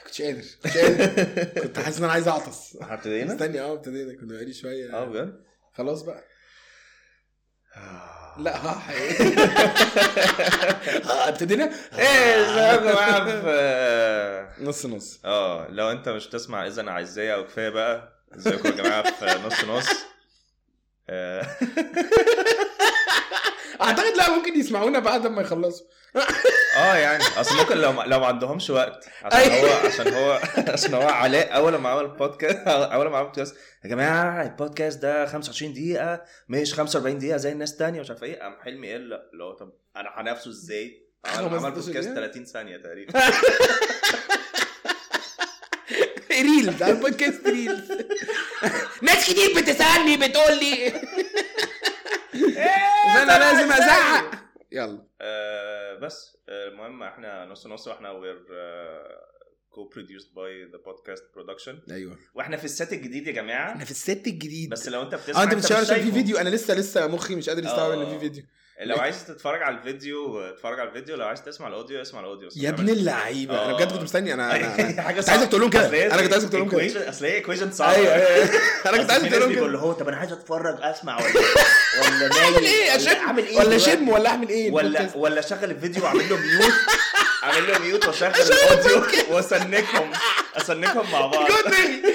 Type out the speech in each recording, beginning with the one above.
كنتش قادر كنتش قادر كنت حاسس ان انا عايز اعطس ابتدينا؟ استني اه ابتدينا كنا بقالي شويه اه بجد؟ خلاص بقى آه. لا ها حقيقي اه ابتدينا ايه ازيكم يا جماعه في نص نص اه لو انت مش تسمع اذا انا عايزاه او كفايه بقى ازيكم يا جماعه في نص نص آه، اعتقد لا ممكن يسمعونا بعد ما يخلصوا اه يعني اصل ممكن لو ما- لو ما عندهمش وقت عشان أيوة. هو عشان هو عشان هو علاء اول ما عمل بودكاست اول ما عمل بودكاست يا جماعه البودكاست ده 25 دقيقه مش 45 دقيقه زي الناس تانية مش عارف ايه قام حلمي قال لا اللي هو طب انا هنافسه ازاي؟ عمل, 15 عمل بودكاست دقيقة؟ 30 ثانيه تقريبا ريلز على البودكاست ريلز ناس كتير بتسالني بتقول لي فانا لازم ازعق يلا آه، بس آه، المهم احنا نص نص واحنا وير كو بروديوسد باي ذا بودكاست برودكشن ايوه واحنا في السيت الجديد يا جماعه احنا في الست الجديد بس لو انت بتسمع اه انت مش بتشتغل عشان في شايفه. فيديو انا لسه لسه مخي مش قادر يستوعب ان آه. في فيديو لو عايز تتفرج على الفيديو اتفرج على الفيديو لو عايز تسمع الاوديو اسمع الاوديو بس يا ابن بتعمل- اللعيبه انا آه. بجد كنت مستني انا انا أنا- حاجه كنت عايزك تقول لهم كده أصل هي انا كنت عايزك تقول لهم كده equation- اصل هي ايكويشن صعبه ايوه ايوه انا كنت أصل عايزك في تقول ناس لهم بيقول كده له طب انا عايز اتفرج اسمع ولا ولا نايم اعمل ايه ولا اشم اعمل ايه ولا دلوقتي؟ شم ولا اعمل ايه ولا البودكاست؟ ولا اشغل الفيديو واعمل له ميوت اعمل له ميوت واشغل الاوديو واسنكهم اسنكهم مع بعض جود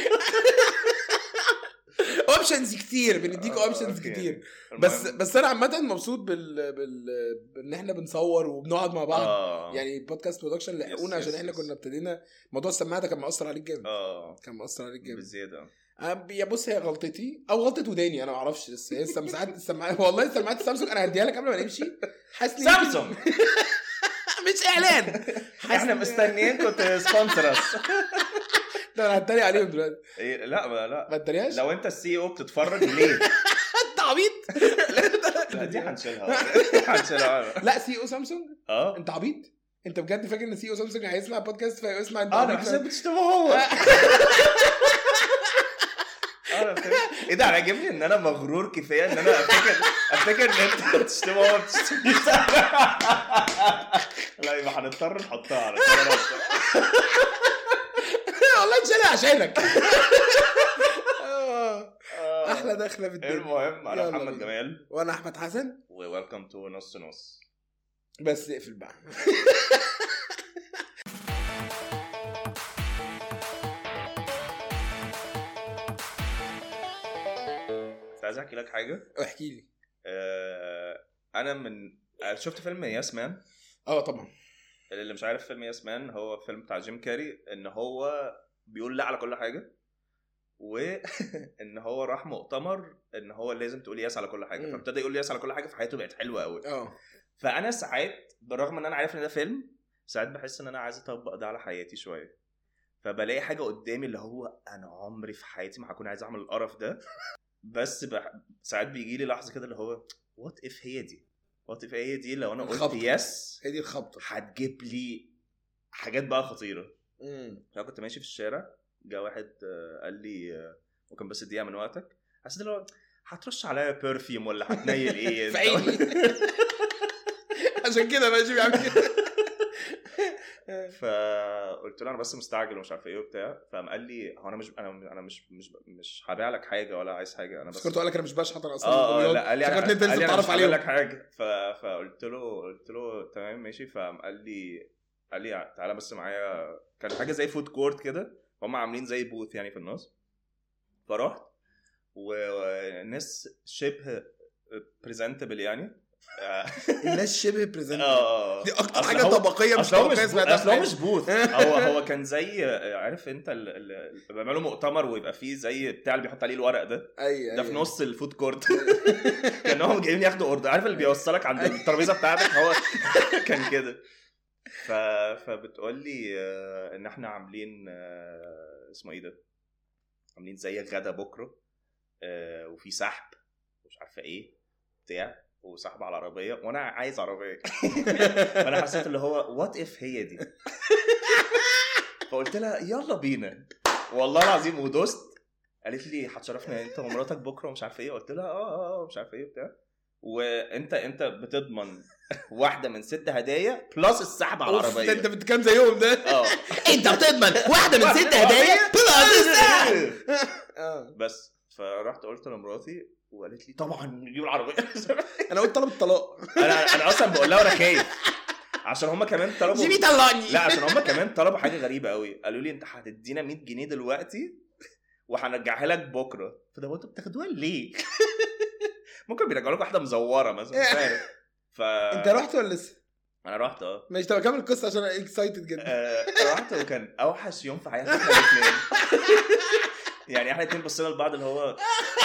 اوبشنز كتير بنديكوا آه، اوبشنز أوكي. كتير بس المهم- بس انا عامه مبسوط بال بال بان احنا بنصور وبنقعد مع بعض اه يعني بودكاست برودكشن لحقونا Yes, عشان yes, احنا yes. كنا ابتدينا موضوع السماعه ده كان مؤثر عليك جامد اه كان مؤثر عليك جامد بزياده أنا- يا بص هي غلطتي او غلطه وداني انا ما اعرفش بس هي السم- ساعات السماعات والله سماعات السامسونج انا هديها لك قبل ما نمشي حاسس إن يمكن- سامسونج مش اعلان حاسس احنا إن- مستنيينكم تسبونسر اس ده انا هتريق عليهم دلوقتي إيه، لا ما لا ما تتريقش لو انت السي او بتتفرج ليه؟ انت عبيط لا دي هنشيلها هنشيلها لا سي او سامسونج اه انت عبيط انت بجد فاكر ان سي او سامسونج هيسمع بودكاست فيسمع انت اه انا عبيط؟ حسيت بتشتمه هو اه أنا فهمت. ايه ده انا عاجبني ان انا مغرور كفايه ان انا افتكر افتكر ان انت بتشتمه هو بتشتمني لا يبقى هنضطر نحطها على كده. والله اتشال عشانك آه، آه. احلى دخله في الدنيا المهم انا يلا محمد بينا. جمال وانا احمد حسن وويلكم تو نص نص بس اقفل بقى كنت عايز احكي لك حاجه احكي لي آه، انا من آه، شفت فيلم ياس مان اه طبعا اللي مش عارف فيلم ياس مان هو فيلم بتاع جيم كاري ان هو بيقول لا على كل حاجه وان هو راح مؤتمر ان هو لازم تقول ياس على كل حاجه مم. فابتدى يقول ياس على كل حاجه فحياته بقت حلوه قوي اه فانا ساعات بالرغم ان انا عارف ان ده فيلم ساعات بحس ان انا عايز اطبق ده على حياتي شويه فبلاقي حاجه قدامي اللي هو انا عمري في حياتي ما هكون عايز اعمل القرف ده بس بح... ساعات بيجي لي لحظه كده اللي هو وات اف هي دي وات اف هي دي لو انا قلت الخبطة. يس هي دي الخبطه هتجيب لي حاجات بقى خطيره امم انا كنت ماشي في الشارع جه واحد آه، قال لي آه، ممكن بس دقيقه من وقتك حسيت اللي هو هترش عليا برفيوم ولا هتنيل ايه في عيني عشان كده ماشي بيعمل كده فقلت له انا بس مستعجل ومش عارف ايه وبتاع فقام قال لي هو انا مش انا انا مش مش مش هبيع لك حاجه ولا عايز حاجه انا بس فكرت اقول لك انا مش بشحت انا اصلا اه بالرياض. لا قال لي فكرت انا انت قال لسه لي انا بتعرف مش هعمل عليهم لك حاجه ف... فقلت له قلت له تمام ماشي فقام قال لي قال لي تعالى بس معايا كان حاجه زي فود كورت كده هم عاملين زي بوث يعني في النص فرحت وناس شبه بريزنتبل يعني اه الناس شبه بريزنت اه دي اكتر أصل حاجه هو- طبقيه مش اصل هو مش طبقيه بو- سمعتها اصل هو في مش بوث هو هو كان زي عارف انت ال- ال- اللي بيعملوا مؤتمر ويبقى فيه زي بتاع اللي بيحط عليه الورق ده اي ده في نص الفود كورت كانهم جايين ياخدوا اوردر عارف اللي بيوصلك عند الترابيزه بتاعتك هو كان كده ف... فبتقول لي آه، ان احنا عاملين آه، اسمه ايه ده عاملين زي غدا بكره آه، وفي سحب ومش عارفه ايه بتاع وسحب على العربيه وانا عايز عربيه فانا حسيت اللي هو وات اف هي دي فقلت لها يلا بينا والله العظيم ودوست قالت لي هتشرفنا انت ومراتك بكره ومش عارف ايه قلت لها اه اه اه مش عارف ايه وبتاع وانت انت بتضمن واحده من ست هدايا بلس السحب على أوف، ده العربيه انت بتكام زيهم ده اه انت بتضمن واحده من ست هدايا بلس السحب اه بس فرحت قلت لمراتي وقالت لي طبعا نجيب العربيه انا قلت طلب الطلاق انا انا اصلا بقول لها وانا خايف عشان هما كمان طلبوا جيمي طلقني لا عشان هما كمان طلبوا حاجه غريبه قوي قالوا لي انت هتدينا 100 جنيه دلوقتي وهنرجعها لك بكره فده انتوا بتاخدوها ليه؟ ممكن بيرجعوا لك واحده مزوره مثلا مش عارف ف انت رحت ولا لسه؟ انا رحت اه ماشي طب كمل القصه عشان انا اكسايتد جدا آه، رحت وكان اوحش يوم في حياتي احنا الاثنين يعني احنا الاثنين بصينا لبعض اللي هو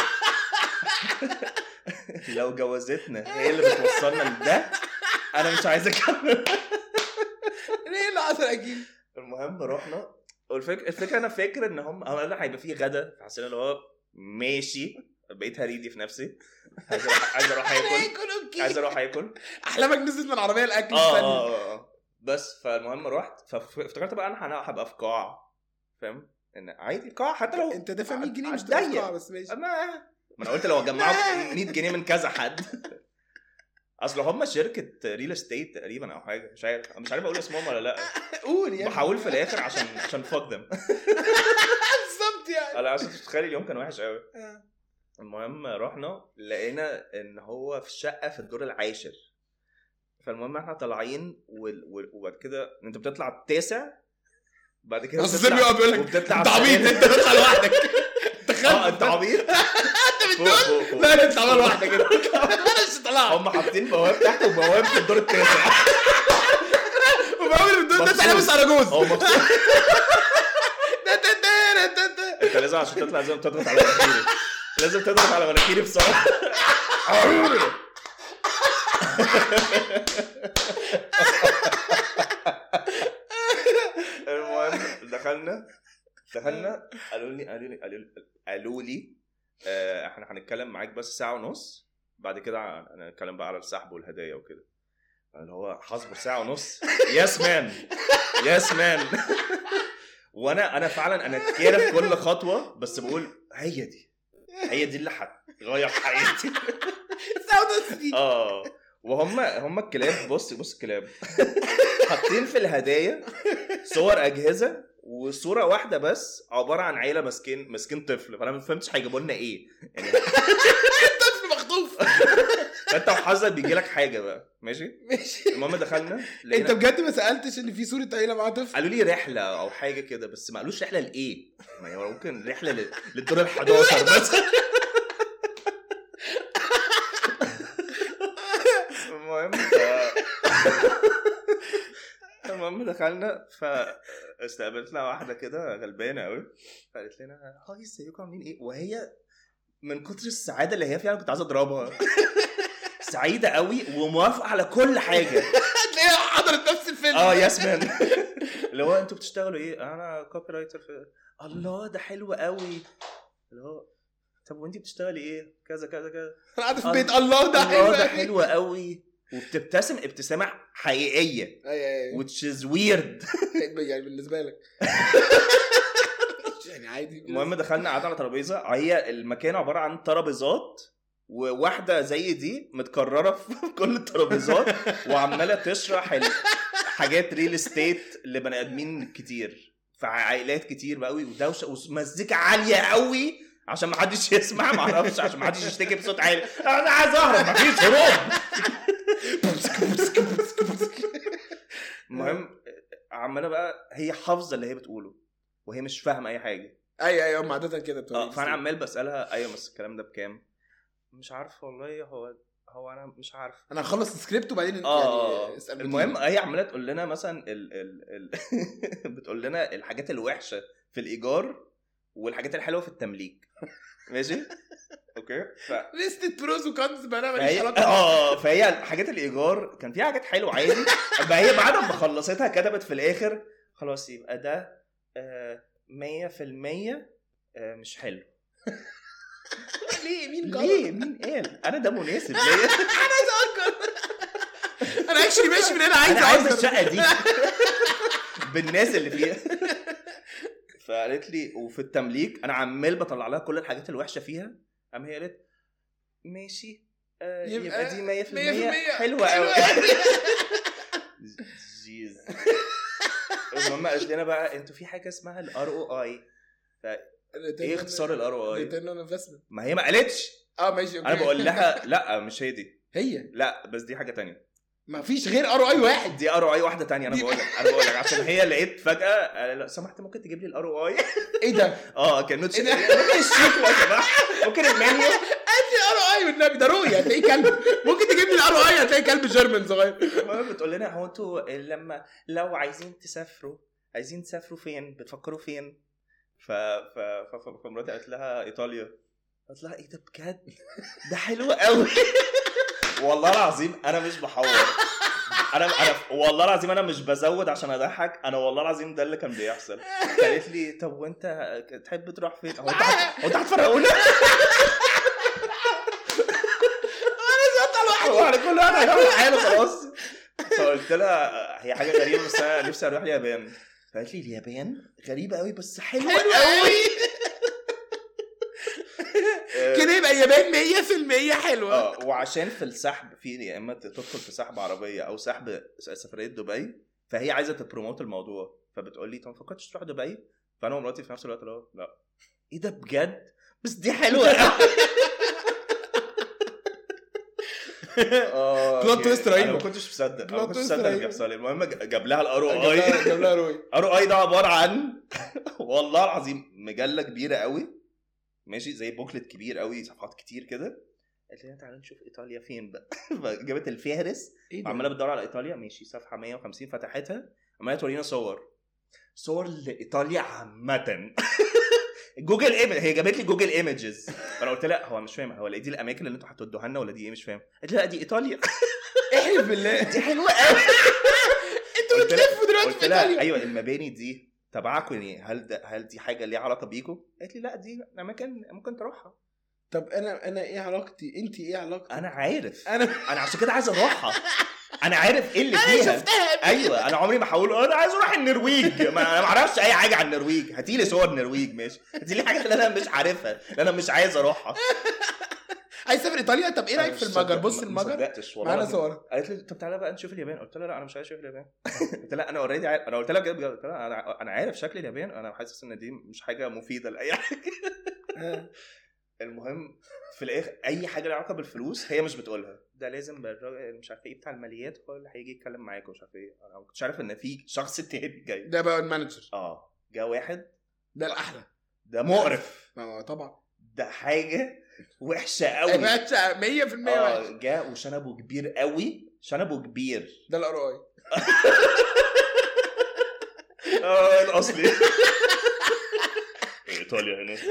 لو جوازتنا هي اللي بتوصلنا لده انا مش عايز اكمل ليه اللي حصل اكيد المهم رحنا والفكره الفكره انا فاكر ان هم هو قال هيبقى فيه غدا فحسينا اللي هو ماشي بقيت هريدي في نفسي عايز اروح عايز اروح اكل اوكي عايز اروح اكل احلامك نزلت من العربيه الاكل اه استنى. اه اه آه. بس فالمهم رحت فافتكرت بقى انا هنا- هبقى في قاعه فاهم ان عادي قاعه حتى لو انت دافع 100 جنيه مش ضيق. تدفع بس ماشي ما ما انا قلت لو جمعوا 100 جنيه من كذا حد اصل هم شركه ريل استيت تقريبا او حاجه مش عارف مش عارف اقول اسمهم ولا لا قول يا بحاول في الاخر عشان عشان فاك ذم بالظبط يعني انا عشان تتخيل اليوم كان وحش قوي آه. المهم رحنا لقينا ان هو في الشقه في الدور العاشر فالمهم احنا طالعين وال- وال- وبعد كده انت بتطلع التاسع بعد كده اصل بتطلع- سيبني يقف يقول لك وبتطلع انت عبيط الثامن. انت تطلع لوحدك انت اه خلف انت عبيط انت فوق فوق فوق لا انت عمال لوحدك كده انا مش طلعت هم حاطين بواب تحت وبواب في الدور التاسع وبعمل الدور ده مبسوط. لابس اراجوز هو مبسوط ده- ده- ده- ده- ده- ده. انت لازم عشان تطلع لازم تضغط على مناخيري لازم تضغط على مناخيري بسرعه المهم دخلنا دخلنا قالوا لي قالوا لي قالوا لي, قالوا لي آه، احنا هنتكلم معاك بس ساعه ونص بعد كده هنتكلم بقى على السحب والهدايا وكده اللي هو هصبر ساعه ونص يس مان يس مان وانا انا فعلا انا كاره كل خطوه بس بقول هي دي هي دي اللي هتغير حياتي ساعة ونص دي اه وهم هم الكلاب بص بص الكلاب حاطين في الهدايا صور اجهزه وصوره واحده بس عباره عن عيله ماسكين ماسكين طفل فانا ما فهمتش هيجيبوا لنا ايه يعني طفل مخطوف انت وحظك بيجي لك حاجه بقى ماشي ماشي المهم دخلنا انت لقينا بجد ما سالتش ان في صوره عيله معاها طفل قالوا لي رحله او حاجه كده بس ما قالوش رحله لايه ما هي ممكن رحله لل- للدور ال 11 بس المهم ف... المهم دخلنا فاستقبلتنا واحده كده غلبانه قوي فقالت لنا هاي ازيكم عاملين ايه وهي من كتر السعاده اللي هي فيها أنا كنت عايز اضربها سعيده قوي وموافقه على كل حاجه هتلاقيها حضرت نفس الفيلم اه يس مان اللي هو انتوا بتشتغلوا ايه؟ انا كوبي رايتر في الله ده حلو قوي اللي هو طب وانت بتشتغلي ايه؟ كذا كذا كذا انا قاعد في الله- بيت الله ده حلو الله ده أوي. حلو قوي وبتبتسم ابتسامه حقيقيه ايوه ايوه which is weird يعني بالنسبه لك يعني عادي المهم دخلنا قعدنا على ترابيزه هي المكان عباره عن ترابيزات وواحده زي دي متكرره في كل الترابيزات وعماله تشرح ال- حاجات ريل استيت لبني ادمين كتير في عائلات كتير بقى قوي ودوشه ومزيكا عاليه قوي عشان ما حدش يسمع ما اعرفش عشان ما حدش يشتكي بصوت عالي انا عايز اهرب مفيش هروب المهم عماله بقى هي حافظه اللي هي بتقوله وهي مش فاهمه اي حاجه ايوه ايوه هم عاده كده بتوع اه فانا عمال بسالها ايوه بس الكلام ده بكام مش عارف والله هو هو انا مش عارف انا هخلص السكريبت وبعدين اه يعني اسال المهم هي عماله تقول لنا مثلا ال ال ال بتقول لنا الحاجات الوحشه في الايجار والحاجات الحلوه في التمليك ماشي اوكي ف ليستة بروز وكونز بقى انا ماليش فهي علاقه اه فهي حاجات الايجار كان فيها حاجات حلوه عادي بقى هي بعد ما خلصتها كتبت في الاخر خلاص يبقى ده آه، 100% آه، مش حلو ليه مين ليه مين قال انا ده مناسب ليا انا اكشلي ماشي من هنا عايز انا عايز أهزر. الشقه دي بالناس اللي فيها فقالت لي وفي التمليك انا عمال بطلع لها كل الحاجات الوحشه فيها قام هي قالت ماشي آه، يبقى يبقى دي 100% 100% حلوه قوي حلوة جيز المهم قالت لنا بقى انتوا في حاجه اسمها الار او اي ايه اختصار الار او اي ريتيرن اون انفستمنت ما هي ما قالتش اه ماشي اوكي انا بقول لها لا مش هي دي هي لا بس دي حاجه تانية ما فيش غير ار اي واحد دي ار او اي واحده تانية انا دي- بقول لك انا بقول لك عشان هي لقيت فجاه آه، لو سمحت ممكن تجيب لي الار او اي ايه ده؟ اه كان نوتش إيه ده؟ ممكن الشيك لو سمحت ممكن المنيو هات لي ار اي والنبي ده رؤيا هتلاقيه كلب ممكن تجيب لي الار اي هتلاقي كلب جيرمان صغير المهم بتقول لنا هو انتوا لما لو عايزين تسافروا عايزين تسافروا فين بتفكروا فين ف ف ف ف- فمراتي قالت لها ايطاليا قالت لها ايه ده بجد ده حلو قوي والله العظيم انا مش بحور انا انا والله العظيم انا مش بزود عشان اضحك انا والله العظيم ده اللي كان بيحصل قالت لي طب وانت تحب تروح فين هو انت هت- هو انت هتفرقونا هو احنا كل واحد هيروح حاله خلاص فقلت لها هي حاجه غريبه بس انا نفسي اروح اليابان فقالت لي اليابان غريبه قوي بس حلوه حلو قوي قوي كده يبقى اليابان 100% حلوه اه وعشان في السحب في يا اما تدخل في سحب عربيه او سحب سفريه دبي فهي عايزه تبروموت الموضوع فبتقول لي طب ما فكرتش تروح دبي فانا ومراتي في نفس الوقت لا لا ايه ده بجد بس دي حلوه قوي اه بلوت تويست انا رهيبة. ما كنتش مصدق انا ما بلوت كنتش تويست مصدق اللي رهيبة. بيحصل لي المهم ج- جاب لها الار جاب او اي لها- جاب لها رؤيا ار او اي ده عباره عن والله العظيم مجله كبيره قوي ماشي زي بوكلت كبير قوي صفحات كتير كده قالت لنا تعالى نشوف ايطاليا فين بقى فجابت الفهرس ايه ده؟ وعماله بتدور على ايطاليا ماشي صفحه 150 فتحتها عماله تورينا صور صور لايطاليا عامه جوجل ايمج هي جابت لي جوجل ايمجز فانا قلت لها هو مش فاهم هو دي الاماكن اللي انتوا هتودوها لنا ولا دي ايه مش فاهم قالت لي لا دي ايطاليا احلف بالله دي حلوه قوي انتوا قلت لها- بتلفوا دلوقتي قلت في لها ايطاليا ايوه المباني دي تبعكم يعني هل ده هل دي حاجه ليها علاقه بيكم؟ قالت لي لا دي اماكن ممكن تروحها طب انا انا ايه علاقتي انت ايه علاقتي انا عارف انا انا عشان كده عايز اروحها انا عارف ايه اللي انا فيها شفتها قبل ايوه انا عمري ما هقول انا عايز اروح النرويج ما انا ما اعرفش اي حاجه عن النرويج هاتي لي صور النرويج ماشي هاتي لي حاجه اللي انا مش عارفها اللي انا مش عايز اروحها عايز تسافر ايطاليا طب ايه رايك في أنا مش المجر صدق- بص ما- المجر ما صدقتش والله معانا العظيم. صورها قالت لي طب تعالى بقى نشوف اليابان قلت لها لا انا مش عايز اشوف اليابان قلت لها انا اوريدي عارف انا قلت لها بجد بجد قلت لها انا انا عارف شكل اليابان انا حاسس ان دي مش حاجه مفيده لاي حاجه آه. المهم في الاخر اي حاجه لها علاقه بالفلوس هي مش بتقولها ده لازم الراجل مش عارف ايه بتاع الماليات هو اللي هيجي يتكلم معاك ومش عارف ايه انا ما كنتش عارف ان في شخص تاني جاي ده بقى المانجر اه جه واحد ده الاحلى ده مقرف ما طبعا ده حاجه وحشه قوي باشا 100% اه وحش جه وشنبه كبير قوي شنبه كبير ده الار اي اه الاصلي ايطاليا هنا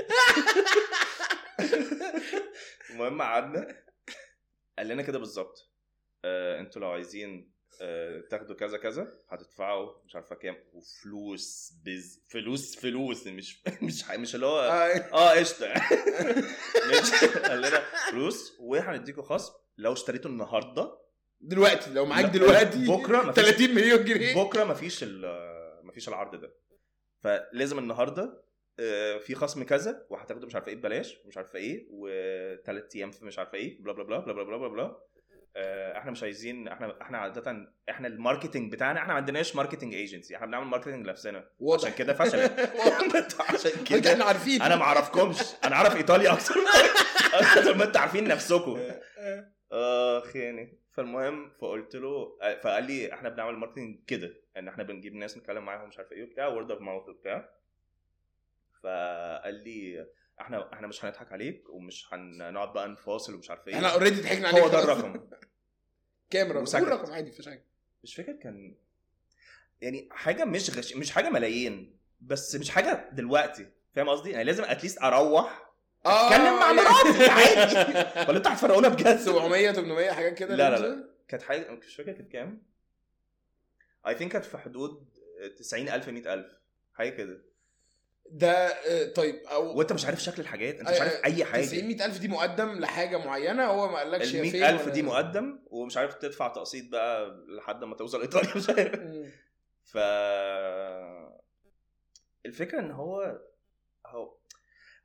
المهم قعدنا قال لنا كده بالظبط آه انتوا لو عايزين آه تاخدوا كذا كذا هتدفعوا مش عارفه كام وفلوس بز فلوس فلوس مش مش مش اللي هو اه قشطه ماشي قال لنا فلوس وهنديكوا خصم لو اشتريتوا النهارده دلوقتي لو معاك لا، دلوقتي بكره مفيش 30 مليون جنيه بكره مفيش ال- مفيش العرض ده فلازم النهارده آه، في خصم كذا وهتاخده مش عارفه ايه ببلاش ومش عارفه ايه وثلاث ايام في مش عارفه ايه بلا بلا بلا بلا بلا بلا بلا آه، احنا مش عايزين احنا احنا عاده احنا الماركتنج بتاعنا احنا ما عندناش ماركتنج ايجنسي احنا بنعمل ماركتنج لنفسنا واضح. عشان كده فشلت عشان انت كده احنا عارفين انا ما اعرفكمش انا اعرف ايطاليا اكتر اكتر ما انتوا عارفين نفسكم اخ يعني فالمهم فقلت له فقال لي احنا بنعمل ماركتنج كده ان احنا بنجيب ناس نتكلم معاهم مش عارف ايه وبتاع وورد اوف ماوث وبتاع فقال لي احنا احنا مش هنضحك عليك ومش هنقعد بقى نفاصل ومش عارف ايه احنا اوريدي ضحكنا عليك هو ده خلاص. الرقم كام رقم وسكت. قول رقم عادي مفيش حاجه مش فاكر كان يعني حاجه مش غش... مش حاجه ملايين بس مش حاجه دلوقتي فاهم قصدي يعني لازم اتليست اروح اتكلم مع يعني- مراتي عادي ولا انتوا هتفرقونا بجد 700 800 حاجات كده لا، لا، رينج لا. ده؟ كانت حاجه مش فاكر كانت كام اي ثينك كانت في حدود 90000 100000 حاجه كده ده آه، طيب او وانت مش عارف شكل الحاجات انت مش عارف اي حاجه 90 100000 دي مقدم لحاجه معينه هو ما قالكش ال هي فين 100000 ولا- دي مقدم ومش عارف تدفع تقسيط بقى لحد ما توصل ايطاليا مش عارف مم. ف الفكره ان هو هو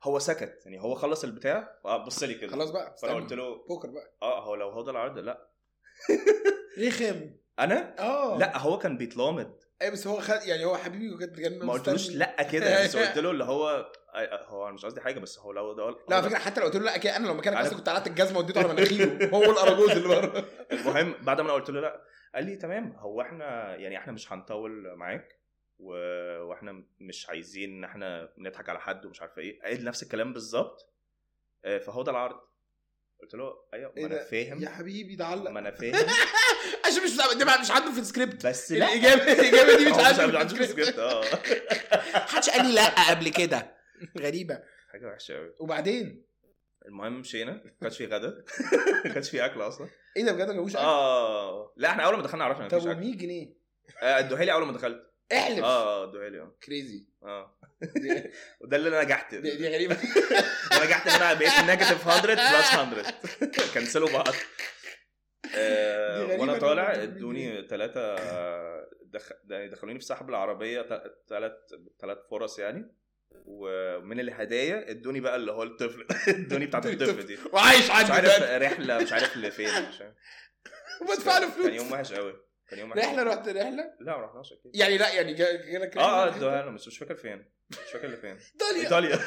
هو سكت يعني هو خلص البتاع بص لي كده خلاص بقى فانا استنى. قلت له بوكر بقى اه هو لو هو ده العرض لا رخم انا اه لا هو كان بيتلامد اي بس هو خد يعني هو حبيبي وكانت كان ما قلتلوش مستني. لا كده بس قلت له اللي هو آه، هو انا مش قصدي حاجه بس هو لو ده لا على فكره حتى لو قلت له لا كده انا لو مكانك عارف- اصلا كنت قلعت الجزمه واديته على مناخيره هو الاراجوز اللي بره المهم بعد ما انا قلت له لا قال لي تمام هو احنا يعني احنا مش هنطول معاك و... واحنا مش عايزين ان احنا نضحك على حد ومش عارفه ايه قال نفس الكلام بالظبط آه، فهو ده العرض قلت له ايوه ما ايه انا ده؟ فاهم يا حبيبي ده علق ما انا فاهم عشان مش ده مش عنده في السكريبت بس لا الاجابه الاجابه دي مش هو مش عنده عنده في في السكريبت السكريبت اه محدش قال لي لا قبل كده غريبه حاجه وحشه قوي وبعدين المهم مشينا ما كانش في غدا ما كانش في اكل اصلا ايه ده بجد ما جابوش اكل اه لا احنا اول ما دخلنا عرفنا طب مفيش اكل و100 جنيه آه، ادوها لي اول ما دخلت احلف اه اه ادوها لي اه كريزي اه دي, وده اللي انا نجحت دي, دي غريبه انا نجحت ان انا بقيت نيجاتيف 100 بلس 100 كنسلوا بعض آه، دي غريبة وانا إن طالع هم ادوني ثلاثة دخ... يعني دخلوني في سحب العربية ثلاث ثلاث فرص يعني ومن الهدايا ادوني بقى اللي هو الطفل ادوني بتاعت الطفل دي وعايش مش عندي عارف دلوقتي رحلة مش عارف لفين مش عارف وبدفع له كان يوم فلوس وحش قوي كان يوم وحش رحله قوي. رحت رحله لا ما رحناش اكيد يعني لا يعني جا- جالك اه اه رحلة؟ ادوها له بس مش فاكر فين مش فاكر لفين ايطاليا ايطاليا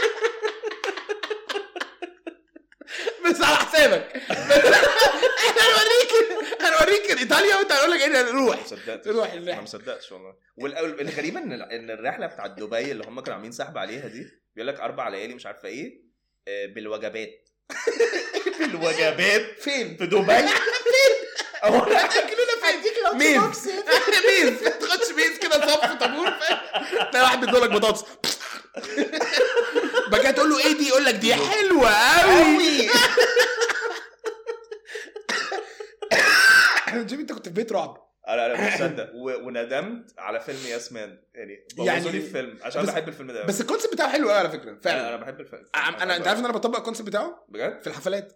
بس على حسابك بس احنا هنوريك هنوريك ايطاليا وانت هنقول لك ايه ما روح صدقتش روح انا الرحله ما صدقتش والله والغريب ان ان الرحله بتاعت دبي اللي هم كانوا عاملين سحب عليها دي بيقول لك اربع ليالي مش عارفه ايه آه، بالوجبات بالوجبات فين؟ في دبي هو اكلونا فين؟ ميز ميز ما تاخدش ميز كده صف طابور فاهم؟ تلاقي واحد بيدولك بطاطس بقى كده تقول له ايه دي يقول لك دي حلوه قوي جيمي انت كنت في بيت رعب انا انا مش مصدق و- وندمت على فيلم ياسمان يعني بوظوا يعني- لي الفيلم عشان بس- بحب الفيلم ده بس الكونسيبت بتاعه حلو قوي على فكره انا فعلا انا بحب الفيلم انا انت عارف ان انا بطبق الكونسيبت بتاعه بجد في الحفلات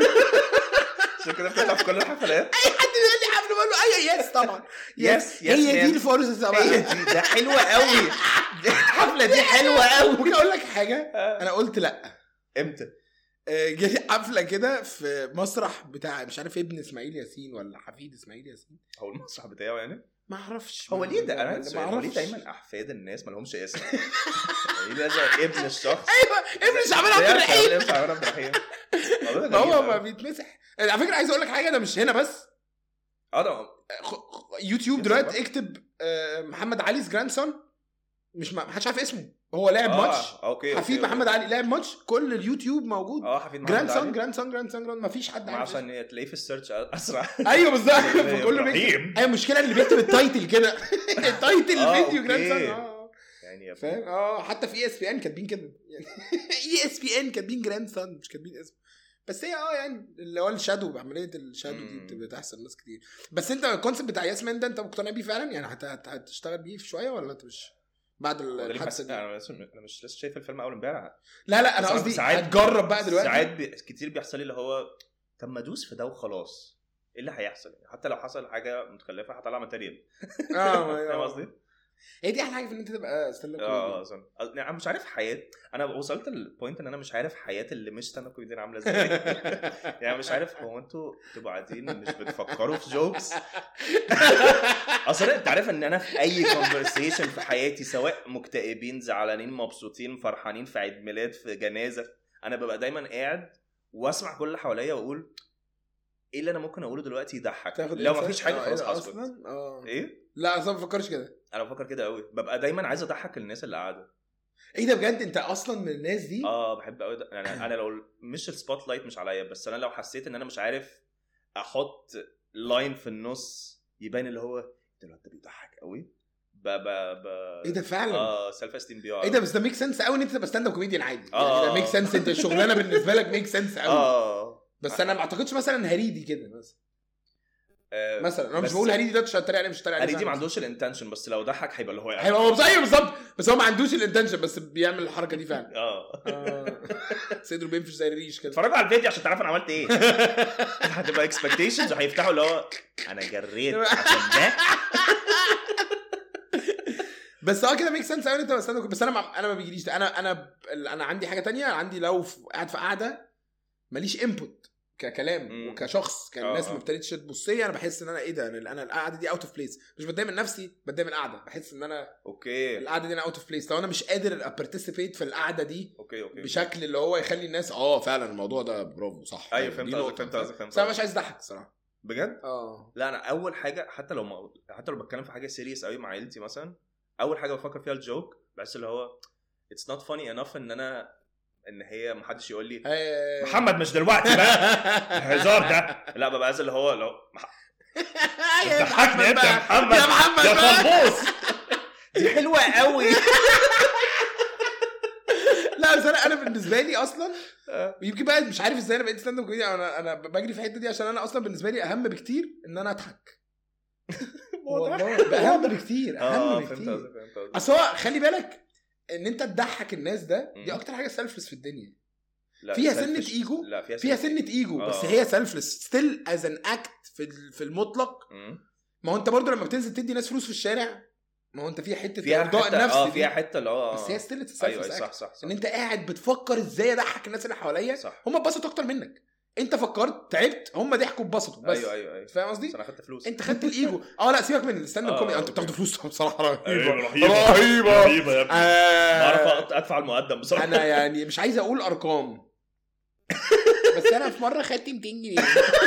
عشان كده بتطلع في كل الحفلات اي حد بيقول لي حفله بقول له ايوه يس طبعا يس يس هي دي مان. الفرصه هي طبعا دي ده حلوه قوي دي الحفله دي حلوه قوي ممكن اقول لك حاجه انا قلت لا امتى آه، جالي حفله كده في مسرح بتاع مش عارف ابن اسماعيل ياسين ولا حفيد اسماعيل ياسين هو المسرح بتاعه يعني ما اعرفش هو ليه ده انا ما عندي سؤال، هو ليه اعرفش دايما احفاد الناس ما لهمش اسم يعني ليه لازم ابن الشخص ايوه ابن شعبان عبد الرحيم ابن شعبان عبد الرحيم والله ما هو غريب ما أوي. بيتمسح على فكره عايز اقول لك حاجه ده مش هنا بس اه ده خ- خ- يوتيوب يس دلوقتي والله. اكتب آه، محمد علي's جراندسون مش ما حدش عارف اسمه هو لاعب آه، ماتش اوكي حفيد أوكي. محمد علي لاعب ماتش كل اليوتيوب موجود اه حفيد محمد جراند سون علي. جراند سون جراند سون جراند ما فيش حد ما عارف عشان تلاقيه في السيرش اسرع اسمه. ايوه بالظبط فكله بيكتب إبراهيم. ايوه المشكله اللي بيكتب التايتل كده التايتل آه، الفيديو جراند أوكي. سون اه يعني يا ابني. فاهم اه حتى في اي اس بي ان كاتبين كده اي اس بي ان كاتبين جراند سون مش كاتبين اسم بس هي اه يعني اللي هو الشادو عمليه الشادو دي مم. بتبقى تحصل ناس كتير بس انت الكونسيبت بتاع ياسمين ده انت مقتنع بيه فعلا يعني هت- هت- هتشتغل بيه في شويه ولا انت مش بعد هو ده اللي الحادثه حاسس- دي انا لسه- انا مش لسه شايف الفيلم اول امبارح لا لا انا بس قصدي ساعات- هتجرب بقى دلوقتي ساعات بي... كتير بيحصل لي اللي هو طب ما ادوس في ده وخلاص ايه اللي هيحصل يعني حتى لو حصل حاجه متخلفه هطلع ماتيريال اه فاهم آه. قصدي؟ هي دي احلى حاجه في ان انت تبقى ستاند اب اه كوميدي. اظن انا مش عارف حياه انا وصلت للبوينت ان انا مش عارف حياه اللي مش ستاند اب كوميديان عامله ازاي يعني مش عارف هو انتوا تبقوا قاعدين مش بتفكروا في جوكس اصلا انت عارف ان انا في اي كونفرسيشن في حياتي سواء مكتئبين زعلانين مبسوطين فرحانين في عيد ميلاد في جنازه انا ببقى دايما قاعد واسمع كل اللي حواليا واقول ايه اللي انا ممكن اقوله دلوقتي يضحك تاخد لو insight. ما فيش حاجه آه، خلاص إيه ده حصلت اصلا اه ايه لا اصلا ما بفكرش كده انا بفكر كده قوي ببقى دايما عايز اضحك الناس اللي قاعده ايه ده بجد انت اصلا من الناس دي اه بحب قوي ده يعني انا لو مش السبوت لايت مش عليا بس انا لو حسيت ان انا مش عارف احط لاين في النص يبان اللي هو ده الواد ده بيضحك قوي ب ب ب ايه ده فعلا اه سيلف استيم بيقع ايه ده بس ده ميك سنس قوي ان انت تبقى ستاند اب كوميديان عادي آه. يعني ده ميك سنس انت الشغلانه بالنسبه لك ميك سنس قوي اه بس انا ما اعتقدش مثلا هريدي كده مثلا آه، مثلا انا مش بس بقول هريدي ده عشان اتريق عليه مش اتريق عليه هريدي ما فعلاً. عندوش الانتنشن بس لو ضحك هيبقى اللي هو يعني هيبقى هو زيه بالظبط بس هو ما عندوش الانتنشن بس بيعمل الحركه دي فعلا اه آه. صدره بينفش زي الريش كده اتفرجوا على الفيديو عشان تعرفوا انا عملت ايه هتبقى اكسبكتيشنز وهيفتحوا اللي هو انا جريت عشان ده بس اه كده ميك سنس قوي انت ستاند اب بس انا ما انا ما بيجيليش ده انا انا انا عندي حاجه تانية عندي لو في- قاعد في قاعده ماليش انبوت ككلام مم. وكشخص كان آه، الناس آه. ما ابتدتش تبص لي انا بحس ان انا ايه ده انا أنا القعده دي اوت اوف بليس مش بتضايق من نفسي بتضايق من القعده بحس ان انا اوكي القعده دي انا اوت اوف بليس لو انا مش قادر ابارتيسيبيت في القعده دي اوكي اوكي بشكل اللي هو يخلي الناس اه فعلا الموضوع ده برافو صح ايوه دي فهمت نقطة. قصدك فهمت قصدك فهمت بس انا قصدك. مش عايز اضحك الصراحه بجد اه لا انا اول حاجه حتى لو ما حتى لو بتكلم في حاجه سيريس قوي مع عيلتي مثلا اول حاجه بفكر فيها الجوك بحس اللي هو اتس نوت فاني انف ان انا ان هي محدش يقول لي آه. محمد مش دلوقتي بقى الهزار ده لا ببقى عايز اللي هو لو يا ضحكني انت يا بقى. محمد يا محمد يا بقى. خلبوص دي حلوه قوي لا بس انا انا بالنسبه لي اصلا آه. يمكن بقى مش عارف ازاي انا بقيت ستاند اب كوميدي انا انا بجري في الحته دي عشان انا اصلا بالنسبه لي اهم بكتير ان انا اضحك والله بقى اهم بكتير اه اهم فهمت بكتير قصدك فهمت قصدك اصل هو خلي بالك ان انت تضحك الناس ده دي مم. اكتر حاجه سيلفلس في الدنيا لا، فيها selfish. سنة إيجو، لا فيها فيها سنه ايجو بس آه. هي سيلفلس ستيل از ان اكت في ال- في المطلق مم. ما هو انت برضو لما بتنزل تدي ناس فلوس في الشارع ما هو انت فيها حته فيها ارضاء حته النفس اه دي. فيها حته اللي هو بس هي ستيل اتس ايوه سيلفلس أيوة، صح صح صح ان انت قاعد بتفكر ازاي اضحك الناس اللي حواليا صح هم اتبسطوا اكتر منك انت فكرت تعبت هم ضحكوا اتبسطوا بس ايوه ايوه ايوه فاهم قصدي بس انا خدت فلوس انت خدت الايجو اه لا سيبك من الستاند اب آه، كوميدي انت أوكي. بتاخد فلوس بصراحه رهيبه أيوة، رهيبة. رهيبه رهيبه يا ابني آه، بعرف ادفع المقدم بصراحه انا يعني مش عايز اقول ارقام بس انا في مره خدت 200 جنيه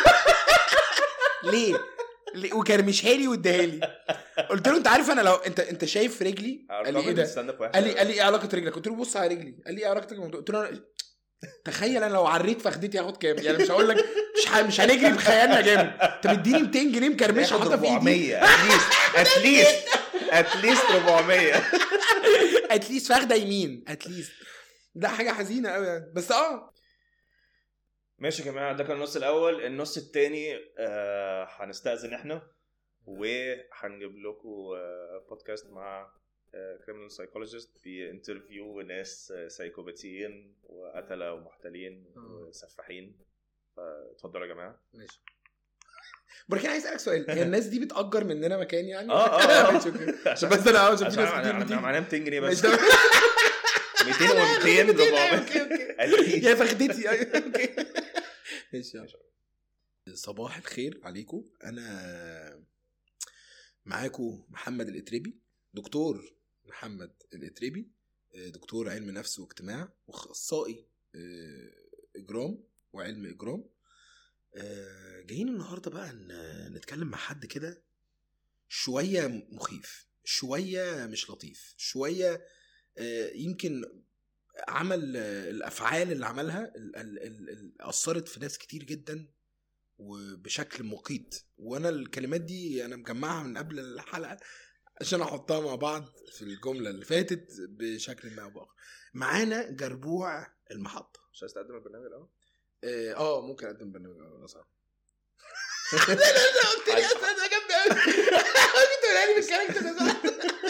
ليه؟ ليه؟ وكرمشها لي واداها لي قلت له انت عارف انا لو انت انت شايف رجلي قال لي ايه ده؟ قال لي قال لي ايه علاقه رجلك؟ قلت له بص على رجلي قال لي ايه علاقتك بالموضوع؟ قلت له أنا- تخيل انا لو عريت فخدتي هاخد كام؟ يعني مش هقول لك مش ه... مش هنجري بخيالنا جامد انت مديني 200 جنيه مكرمشه هاخد حاطه في ايدي 400 اتليست اتليست اتليست 400 اتليست فاخده يمين اتليست ده حاجه حزينه قوي يعني بس اه ماشي يا جماعه ده كان النص الاول النص الثاني آه هنستأذن احنا وهنجيب لكم آه بودكاست مع كريمنال سايكولوجيست بينترفيو ناس آه، سايكوباتيين وقتله ومحتلين آه. وسفاحين فاتفضلوا يا جماعه ماشي بركان عايز اسالك سؤال هي الناس دي بتأجر مننا مكان يعني؟ اه اه اه ماشي، أوكي. عشان بس انا عشان في عشان ناس كتير احنا بتيجي معانا 200 جنيه ماشي، بس تمام. 200 و200 أيوة، 400 اوكي اوكي أكيد. يا فخدتي أيوة، اوكي ماشي يلا. صباح الخير عليكم انا معاكم محمد الاتربي دكتور محمد الاتربي آه، دكتور علم نفس واجتماع واخصائي آه، اجرام وعلم اجرام آه، جايين النهارده بقى ن- نتكلم مع حد كده شويه مخيف شويه مش لطيف شويه آه، يمكن عمل آه، الافعال اللي عملها ال- ال- ال- ال- اثرت في ناس كتير جدا وبشكل مقيت وانا الكلمات دي انا مجمعها من قبل الحلقه عشان احطها مع بعض في الجمله اللي فاتت بشكل ما او باخر معانا جربوع المحطه مش عايز تقدم البرنامج الاول؟ اه آه، ممكن اقدم برنامج اه صح لا لا لا قلت لي اصلا ده جامد قوي قلت لي بالكاركتر ده صح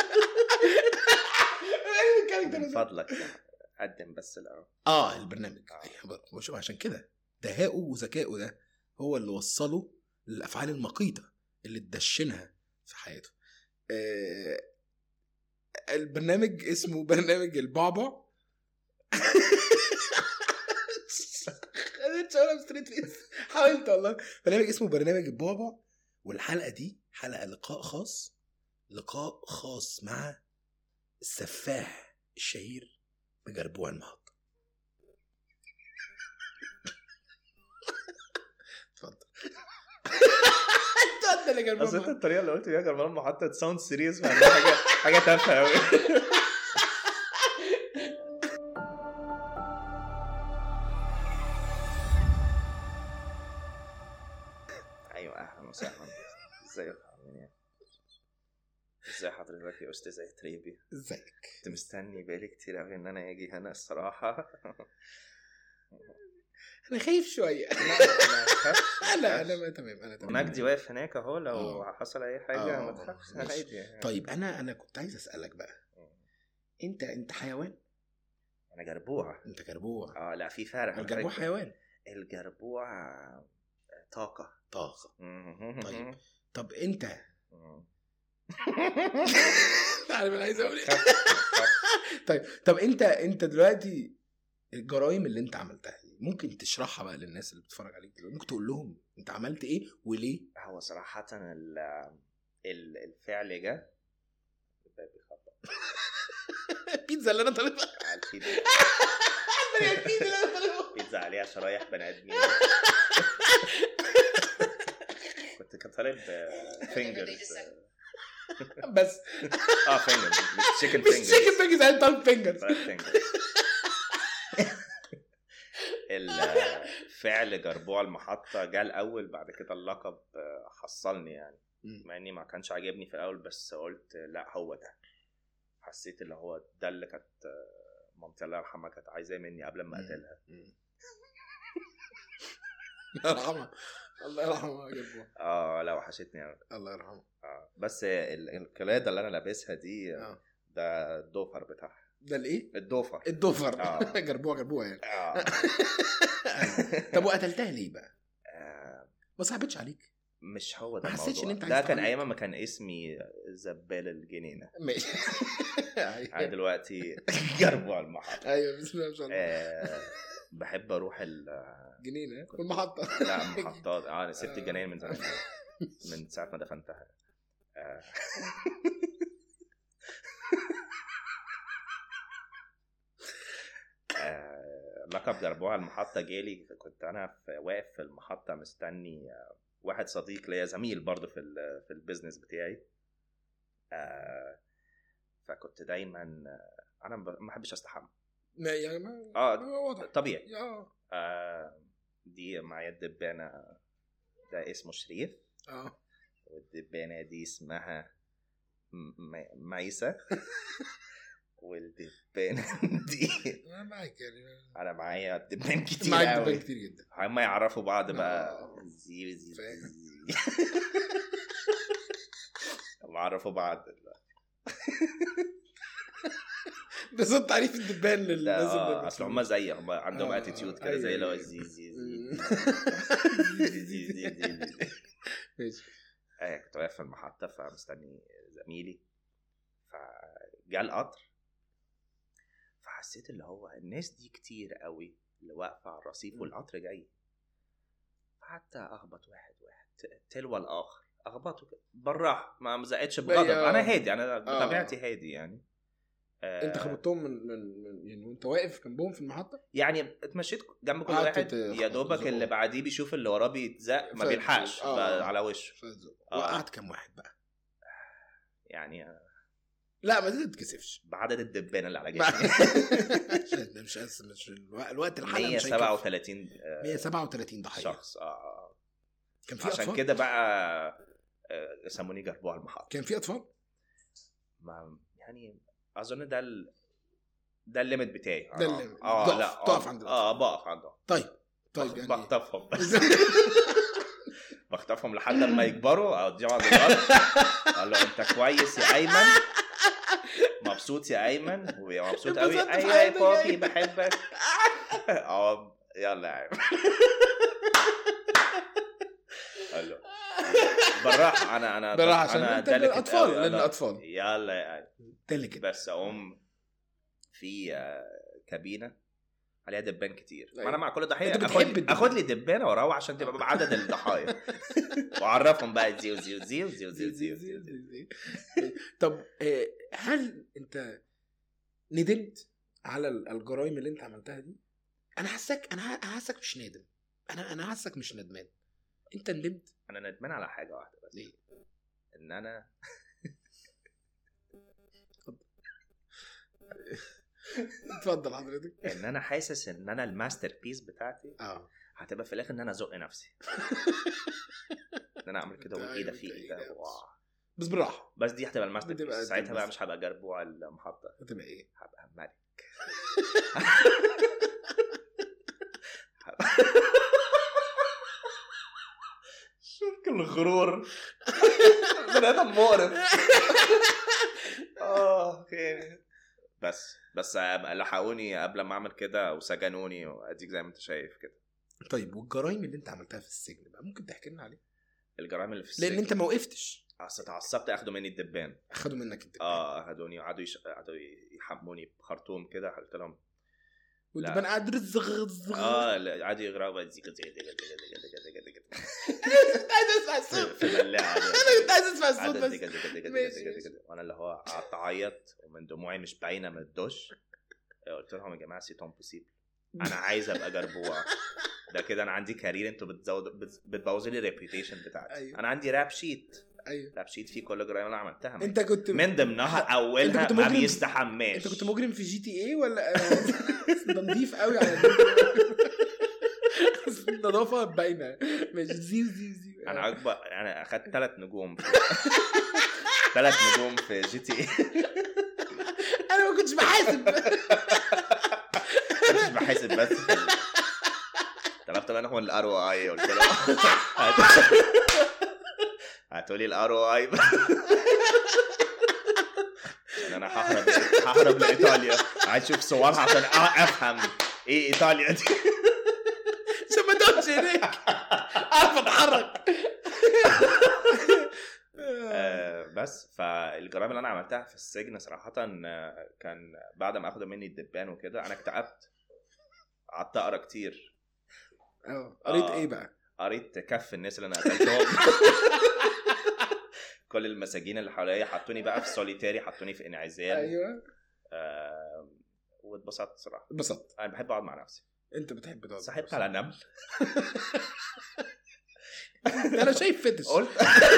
قولها لي بالكاركتر من ده صح. فضلك قدم بس الاول اه البرنامج أيوة، مش عشان كده دهائه وذكائه ده هو اللي وصله للافعال المقيته اللي تدشنها في حياته آه البرنامج اسمه برنامج البعبع خليت شغله ستريت فيس حاولت والله برنامج اسمه برنامج البعبع والحلقه دي حلقه لقاء خاص لقاء خاص مع السفاح الشهير بجربوع المحطه اتفضل اتفضل يا جربوع اصل انت المحطة. الطريقه اللي قلت بيها جربان محطه ساوند سيريس مع إنها حاجه حاجه تافهه قوي ايوه اهلا وسهلا ازيك عاملين ايه؟ ازي حضرتك يا استاذ عتريبي ازيك كنت مستني بقالي كتير قوي ان انا اجي هنا الصراحه انا خايف شويه لا ما تخافش ما لا تخافش. انا ما تمام انا تمام مجدي واقف هناك اهو لو آه. حصل اي حاجه آه، ما تخافش ماشي. عادي يعني. طيب انا انا كنت عايز اسالك بقى انت انت حيوان انا جربوع انت جربوع اه لا في فرق على الجربوع فكرة. حيوان الجربوع طاقه طاقه مهم. طيب. طب انت عارف انا عايز اقول ايه طيب طب انت انت دلوقتي الجرايم اللي انت عملتها دي ممكن تشرحها بقى للناس اللي بتتفرج عليك دلوقتي ممكن تقول لهم انت عملت ايه وليه هو صراحة ال ال- الفعل جه الباب بيخبط البيتزا اللي انا طالبها على البيتزا البيتزا اللي انا طالبها بيتزا عليها شرايح بني ادمين كنت كان طالب فينجرز بس اه فينجرز مش تشيكن مش تشيكن فينجرز فينجرز انا طالب فينجرز الفعل جربوع المحطة جه الأول بعد كده اللقب آه، حصلني يعني مم. مع إني ما كانش عاجبني في الأول بس قلت لا هو ده حسيت اللي هو ده اللي كانت آه، مامتي الله يرحمها كانت عايزاه مني قبل ما مم. أقتلها مم. الله يرحمه الله يرحمه يا جبوة اه لا وحشتني أوي. الله يرحمه اه بس ال- القلادة اللي أنا لابسها دي آه، اه ده الدوفر بتاعها ده الايه؟ الدوفر الدوفر آه. جربوها جربوها يعني آه. طب وقتلتها ليه بقى؟ آه، ما صعبتش عليك مش هو ده ما حسيتش الموضوع. إن أنت ده عايز كان تعمل- ايام ما كان اسمي زبال الجنينه ماشي انا دلوقتي جربوا المحطه ايوه بسم الله ما شاء الله آه بحب اروح ال جنينه والمحطه لا محطات اه انا سبت آه. الجناين من زمان من ساعه ما دفنتها آه. آه، لقب جربوها المحطة جالي كنت أنا في واقف في المحطة مستني آه، واحد صديق ليا زميل برضه في ال- في البيزنس بتاعي آه، فكنت دايما آه، أنا ما بحبش أستحمى ما يعني ما آه. ما واضح طبيعي اه آه، دي معايا الدبانة ده اسمه شريف اه والدبانة دي اسمها م- م- ميسة والدبانة دي انا معاك يعني أنا معايا دبان كتير معاك أوي. دبان كتير جدا هما يعرفوا بعض بقى آه. زي زي فاهم. زي هما عرفوا بعض ده صوت تعريف الدبان لا للناس اه اصل هما زي هما عندهم آه، اتيتيود كده أيوة، زي اللي هو أيوة. زي زي مم. زي زي زي زي زي زي ماشي ايه كنت واقف في المحطة فمستني زميلي فجاء القطر فحسيت اللي هو الناس دي كتير قوي اللي واقفة على الرصيف والقطر جاي فحتى أخبط واحد واحد ت- تلو الآخر أخبطه كده بالراحة ما مزقتش بغضب أيوة. أنا هادي أنا بطبيعتي هادي يعني آه، انت خبطتهم من من من يعني وانت واقف جنبهم في المحطه يعني اتمشيت جنب كل قعدت واحد ت- يا دوبك تزقه. اللي بعديه بيشوف اللي وراه بيتزق ما ف- بيلحقش آه. بقى على وشه آه. وقعت كام واحد بقى يعني آه، لا ما تتكسفش بعدد الدبانة اللي على ما- جسمي مش مش مش الوقت الوقت الحلقه مش هيكفي. 137 آه، 137 ضحيه شخص اه كان في عشان اطفال كده بقى آه، سموني جربوع المحطة كان في اطفال ما يعني اظن ده ال... ده الليمت بتاعي ده آه. الليمت. اه تقف- لا تقف آه، عند اه بقف عندهم طيب طيب يعني بخطفهم بس بخطفهم لحد ما يكبروا اوديهم عند القطر اقول له انت كويس يا ايمن مبسوط يا ايمن ومبسوط قوي اتبسطت في ايوه يا حياتك يا بابي أيمن. بحبك اه يلا يا ايمن قال له بالراحه انا انا بالراحه عشان انا انت delicate الاطفال أوي، لان أنا- اطفال يلا يا ايمن ديليكت بس اقوم في آه، كابينه عليها دبان كتير ما أيوة. انا مع كل ضحيه أنت بتحب اخد الدبان. اخد لي دبانه واروح عشان تبقى بعدد الضحايا واعرفهم بقى زيو زيو زيو زيو زيو زيو, زيو, زيو. طب آه، هل انت ندمت على ال- الجرائم اللي انت عملتها دي انا حاسك انا ح- أنا حاسك مش نادم انا انا حاسك مش ندمان انت ندمت انا ندمان على حاجه واحده بس ليه؟ ان انا اتفضل حضرتك ان انا حاسس ان انا الماستر بيس بتاعتي اه هتبقى في الاخر ان انا ازق نفسي ان انا اعمل كده أنت والايد أيوة، في أنت ايد إيدك. واو. بس بالراحه بس دي هتبقى الماستر بتبقى بيس ساعتها بقى بس. مش هبقى جربوع المحطه هتبقى ايه؟ هبقى ملك شوف الغرور بني ادم مقرف اه يعني بس بس لحقوني قبل ما اعمل كده وسجنوني واديك زي ما انت شايف كده طيب والجرائم اللي انت عملتها في السجن بقى ممكن تحكي لنا عليها الجرائم اللي في السجن لان انت ما وقفتش اصل اتعصبت اخدوا مني الدبان اخدوا منك الدبان اه اخدوني وقعدوا يش... قعدوا يحموني بخرطوم كده قلت لهم والدبان قاعد رزغ رزغ اه لا قعدوا يغرقوا بقى زيكا زيكا زيكا زيكا زيكا زيكا زيكا زيكا كنت عايز اسمع في- الصوت في ملاعه انا كنت عايز اسمع الصوت قعدت بس زيكا زيكا زيكا زيكا ماشي، زيكا ماشي. زيكا وانا اللي هو قعدت اعيط ومن دموعي مش باينه من الدش قلت لهم يا جماعه سي توم بوسيبل انا عايز ابقى جربوع ده كده انا عندي كارير انتوا بتزود بت- بتبوظوا لي الريبيوتيشن بتاعتي أيوة. انا عندي راب شيت ايوه راب شيت فيه كل الجرايم اللي انا عملتها انت كنت من ضمنها اولها كنت ما مجرم- بيستحماش انت كنت مجرم في جي تي ايه ولا ده نضيف قوي على النظافه باينه ماشي زيو زيو زيو انا اكبر انا اخدت ثلاث نجوم ثلاث نجوم في جي تي اي انا ما كنتش بحاسب مش بحاسب بس في ال- طلبت منهم الار او اي قلت لهم هاتوا لي الار او اي انا ههرب ههرب لايطاليا عايز اشوف صورها عشان أ- افهم ايه ايطاليا دي عشان ما تقعدش هناك اعرف اتحرك آه، بس فالجرائم اللي انا عملتها في السجن صراحه آه، كان بعد ما اخدوا مني الدبان وكده انا اكتئبت قعدت اقرا كتير اه قريت آه. ايه بقى؟ قريت كف الناس اللي انا قتلتهم كل المساجين اللي حواليا حطوني بقى في سوليتاري حطوني في انعزال ايوه آه واتبسطت صراحه اتبسطت انا بحب اقعد مع نفسي انت بتحب تقعد صاحبت على نمل انا شايف فتش قلت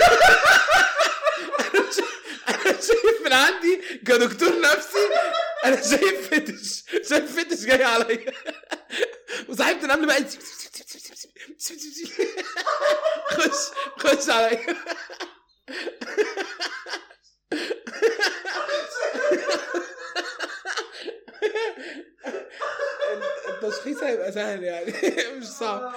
انا شايف من عندي كدكتور نفسي انا شايف فتش شايف فتش جاي عليا وصاحبت النمل بقى خش خش عليا التشخيص هيبقى سهل يعني مش صعب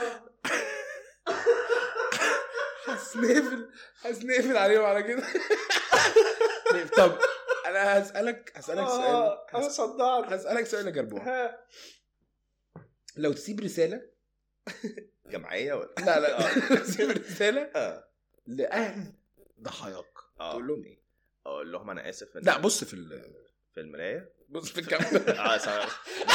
هسنقفل هسنقفل عليهم على كده طب انا هسألك هسألك سؤال انا صدعت هسألك سؤال يا جربوع لو تسيب رسالة جمعيه ولا لا لا تسيب رسالة اه لأهل ضحاياك آه. تقول لهم ايه؟ اقول لهم انا اسف إن- لا بص في ال... في المرايه بص في الكاميرا اه صح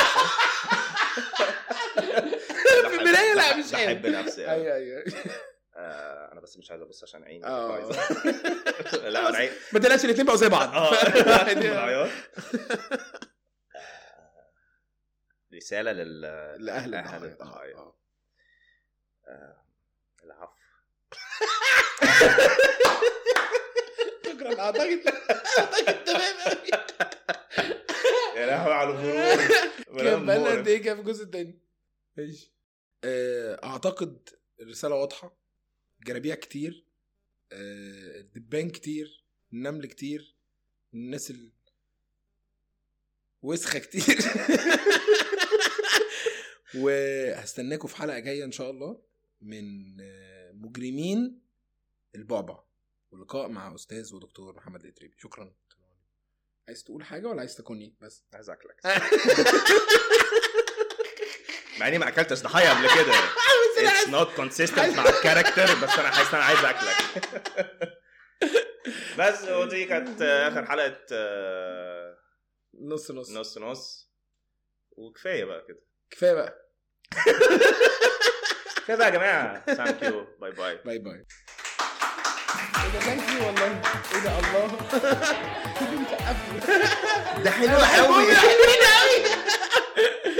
في المراية لا مش بحب قوي نفسي أوي. ايوه ايوه آه انا بس مش عايز ابص عشان عيني آه. بايظة. لا انا عيني ما تقلقش الاثنين بقوا زي بعض اه بالعياط. آه، رسالة لل لأهل أهل الضحايا الضحايا. آه. آه، العفو شكرا اعتقد اعتقد تمام قوي يا لهوي على الغرور كان بقالنا قد ايه كده في الجزء التاني ماشي آه، اعتقد الرساله واضحه جرابيع كتير آه، الدبان كتير النمل كتير الناس ال وسخه كتير وهستناكم في حلقه جايه ان شاء الله من آه، مجرمين البعبع ولقاء مع استاذ ودكتور محمد الاتريبي شكرا عايز تقول حاجه ولا عايز تكوني بس عايز اكلك مع اني ما اكلتش ضحايا قبل كده اتس نوت كونسيستنت مع الكاركتر بس انا حاسس ان انا عايز اكلك بس ودي كانت اخر حلقه آه، نص نص نص نص وكفايه بقى كده كفايه بقى كفايه بقى يا جماعه ثانك يو باي باي باي باي ايه ده ثانك يو والله ايه ده الله ده حلو بحبهم قوي حلوين قوي